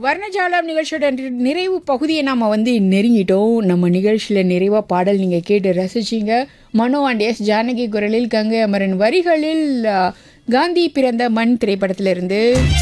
வர்ணஜாலம் நிகழ்ச்சியோட நி- நிறைவு பகுதியை நாம் வந்து நெருங்கிட்டோம் நம்ம நிகழ்ச்சியில் நிறைவாக பாடல் நீங்கள் கேட்டு ரசிச்சிங்க மனோ அண்ட் எஸ் ஜானகி குரலில் கங்கை அமரன் வரிகளில் ஆ, காந்தி பிறந்த மண் திரைப்படத்திலிருந்து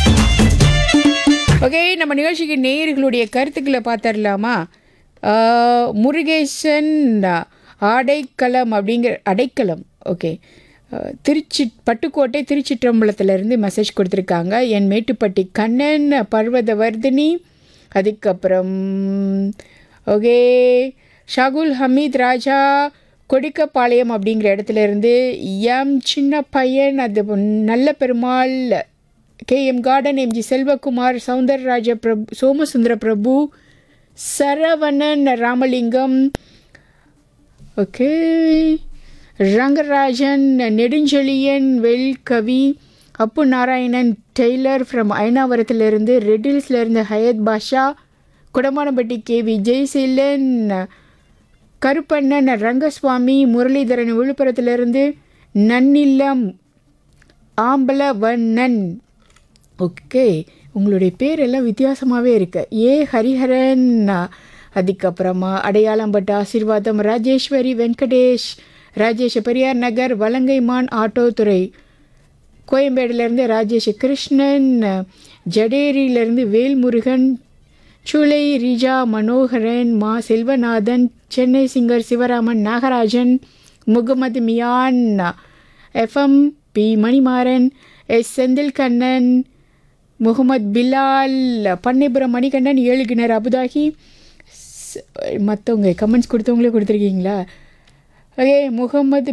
ஓகே நம்ம நிகழ்ச்சிக்கு நேயர்களுடைய கருத்துக்களை பார்த்துடலாமா ஆ, முருகேசன் ஆ, ஆடைக்களம் அப்படிங்கிற அடைக்கலம் ஓகே ஆ, திருச்சி பட்டுக்கோட்டை திருச்சிற்றம்பலத்திலேருந்து மெசேஜ் கொடுத்துருக்காங்க என் மேட்டுப்பட்டி கண்ணன் பர்வதவர்தினி அதுக்கப்புறம் ஓகே ஷாகுல் ஹமீத் ராஜா கொடிக்கப்பாளையம் அப்படிங்கிற இடத்துல இருந்து எம் சின்ன பையன் அது Nalla Perumal KM garden MG Selvakumar Soundararaja Prabhu Somasundara Prabhu Saravanan Ramalingam okay Rangarajan Nedunchezhiyan Velkavi Appu Narayanan tailor from ஐனாவரத்திலிருந்து ரெட்டில்ஸ்லேருந்து ஹயத் பாஷா குடமானப்பட்டி கே வி ஜெய்சீலன் கருப்பண்ணன் ரங்கசுவாமி முரளிதரன் விழுப்புரத்திலிருந்து நன்னில்லம் ஆம்பலவண்ணன் ஓகே உங்களுடைய பேரெல்லாம் வித்தியாசமாகவே இருக்கு ஏ ஹரிஹரன் அதுக்கப்புறமா அடையாளம்பட்ட ஆசீர்வாதம் ராஜேஸ்வரி வெங்கடேஷ் ராஜேஷ் பெரியார் நகர் வலங்கைமான் ஆட்டோ துறை கோயம்பேடுலேருந்து ராஜேஷ் கிருஷ்ணன் ஜடேரியிலேருந்து வேல்முருகன் சூளை ரிஜா மனோகரன் மா Selvanathan Chennai singer Sivaraman Nagarajan Mohammed Miyan FM P Manimaran S Senthilkannan Mohammed Bilal Pannaipuram Manikandan Ezhukinar Abu Dhabi மற்றவங்க கமெண்ட்ஸ் கொடுத்தவங்களே கொடுத்துருக்கீங்களா ஓகே முகமது